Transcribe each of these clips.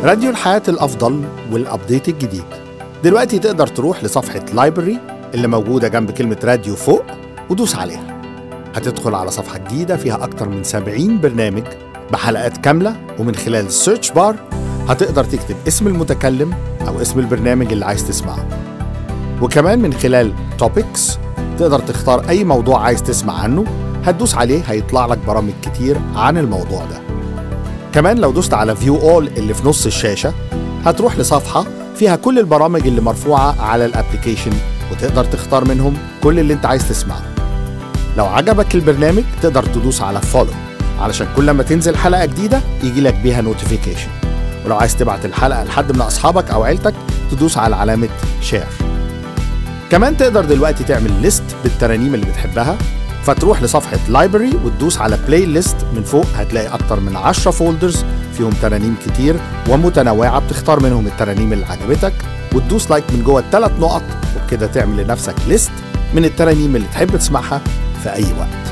راديو الحياة الأفضل والأبديت الجديد دلوقتي تقدر تروح لصفحة لايبرري اللي موجودة جنب كلمة راديو فوق ودوس عليها هتدخل على صفحة جديدة فيها أكتر من 70 برنامج بحلقات كاملة ومن خلال السيرش بار هتقدر تكتب اسم المتكلم أو اسم البرنامج اللي عايز تسمعه وكمان من خلال توبكس تقدر تختار أي موضوع عايز تسمع عنه هتدوس عليه هيطلع لك برامج كتير عن الموضوع ده كمان لو دوست على فيو اول اللي في نص الشاشة هتروح لصفحة فيها كل البرامج اللي مرفوعة على الابليكيشن وتقدر تختار منهم كل اللي انت عايز تسمعه لو عجبك البرنامج تقدر تدوس على فولو علشان كل ما تنزل حلقة جديدة يجي لك بيها نوتيفيكيشن ولو عايز تبعت الحلقة لحد من أصحابك أو عيلتك تدوس على علامة شير كمان تقدر دلوقتي تعمل ليست بالترانيم اللي بتحبها فتروح لصفحة لايبرري وتدوس على بلاي ليست من فوق هتلاقي أكتر من 10 فولدرز فيهم ترانيم كتير ومتنوعة بتختار منهم الترانيم اللي عجبتك وتدوس لايك من جوه الثلاث نقط وبكده تعمل لنفسك ليست من الترانيم اللي تحب تسمعها في أي وقت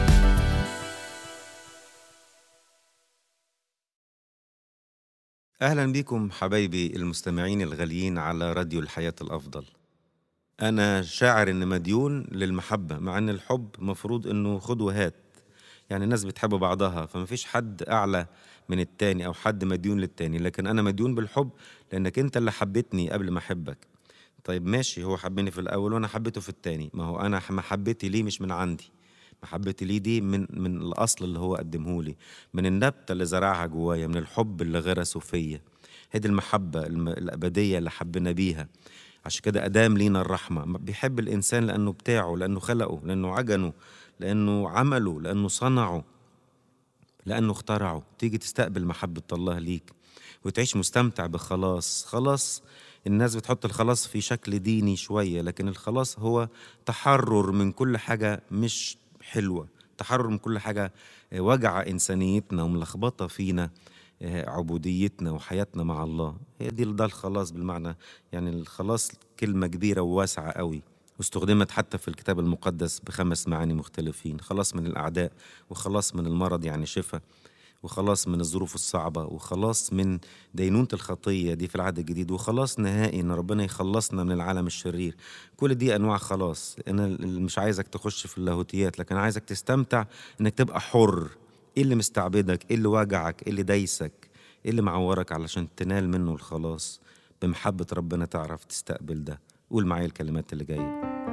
أهلا بكم حبايبي المستمعين الغاليين على راديو الحياة الأفضل أنا شاعر إن مديون للمحبة مع إن الحب مفروض إنه خد وهات يعني الناس بتحب بعضها فمفيش حد أعلى من التاني أو حد مديون للتاني لكن أنا مديون بالحب لأنك أنت اللي حبيتني قبل ما أحبك طيب ماشي هو حبني في الأول وأنا حبيته في التاني ما هو أنا محبتي ليه مش من عندي محبتي ليه دي من من الاصل اللي هو قدمه لي من النبته اللي زرعها جوايا من الحب اللي غرسه فيا هي دي المحبه الم- الابديه اللي حبنا بيها عشان كده ادام لينا الرحمه بيحب الانسان لانه بتاعه لانه خلقه لانه عجنه لانه عمله لانه صنعه لانه اخترعه تيجي تستقبل محبه الله ليك وتعيش مستمتع بخلاص خلاص الناس بتحط الخلاص في شكل ديني شويه لكن الخلاص هو تحرر من كل حاجه مش حلوه تحرر من كل حاجه آه، وجع انسانيتنا وملخبطه فينا آه، عبوديتنا وحياتنا مع الله هي دي ده الخلاص بالمعنى يعني الخلاص كلمه كبيره وواسعه قوي واستخدمت حتى في الكتاب المقدس بخمس معاني مختلفين خلاص من الأعداء وخلاص من المرض يعني شفاء وخلاص من الظروف الصعبة وخلاص من دينونة الخطية دي في العهد الجديد وخلاص نهائي إن ربنا يخلصنا من العالم الشرير كل دي أنواع خلاص أنا اللي مش عايزك تخش في اللاهوتيات لكن عايزك تستمتع إنك تبقى حر إيه اللي مستعبدك إيه اللي وجعك إيه اللي دايسك إيه اللي معورك علشان تنال منه الخلاص بمحبة ربنا تعرف تستقبل ده قول معايا الكلمات اللي جايه